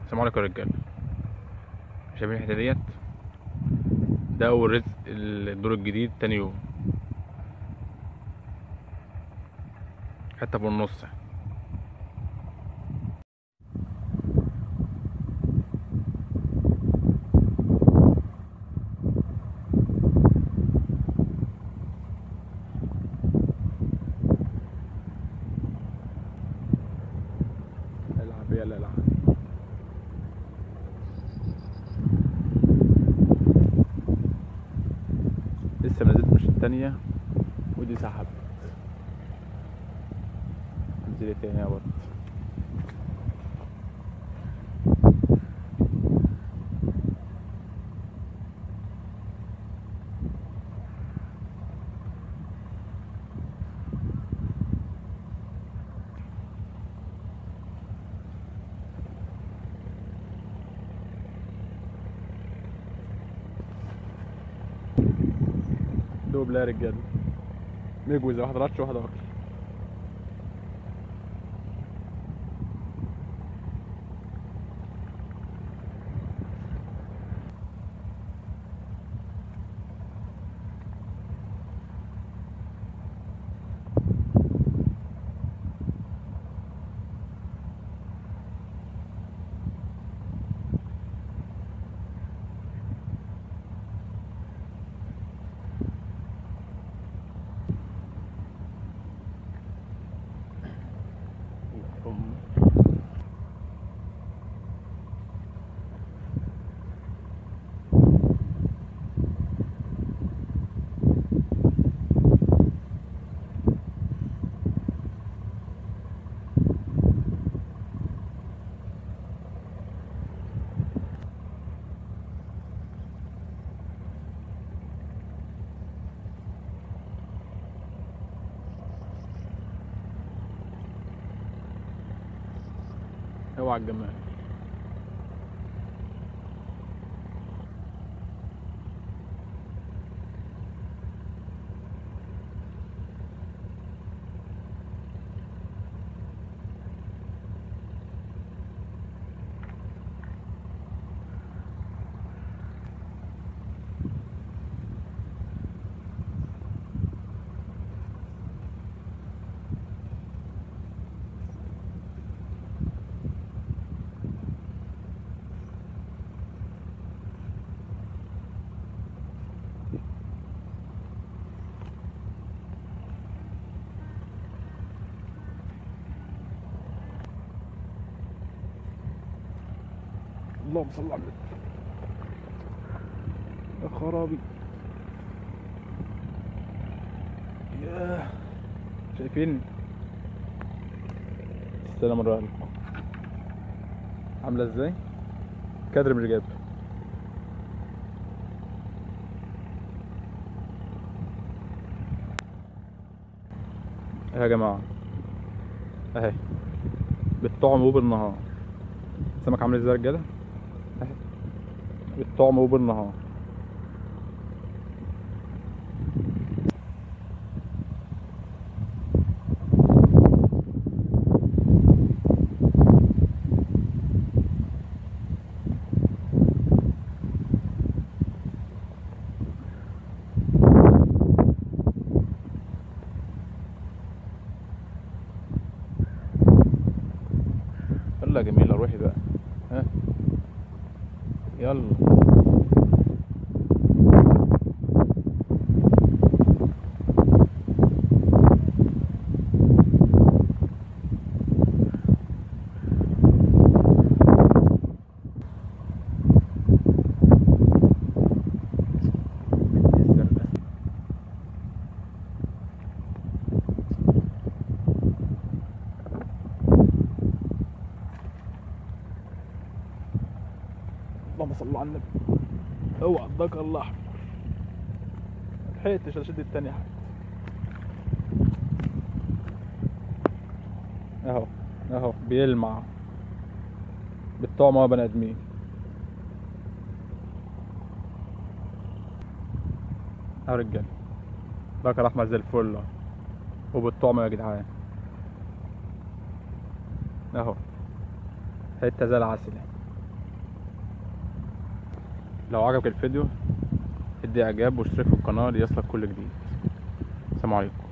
السلام عليكم يا رجاله شايفين الحته ديت ده اول رزق الدور الجديد تاني يوم حته في النص العب يلا العب لسه ما نزلت مش التانية ودي سحبت انزلي تاني يا بط دوب لا يا رجاله مجوزة واحدة رش واحدة أكل اوعى الجمال اللهم صل على النبي يا خرابي ياه شايفين السلام عليكم عامله ازاي كادر مش جايب اهي يا جماعه اهي بالطعم وبالنهار السمك عامل ازاي يا رجاله اهي بالطعم وبالنهار يلا يا جميلة روحي بقى ها يلا الزرقاء. اللهم صل على النبي اوعى اداك الله احمر لحقتش اشد التاني حاجه اهو اهو بيلمع بالطعم يا بني ادمين يا رجاله بكر احمر زي الفل أهو. وبالطعم يا جدعان اهو حته زي العسل لو عجبك الفيديو ادي اعجاب واشترك في القناه ليصلك كل جديد السلام عليكم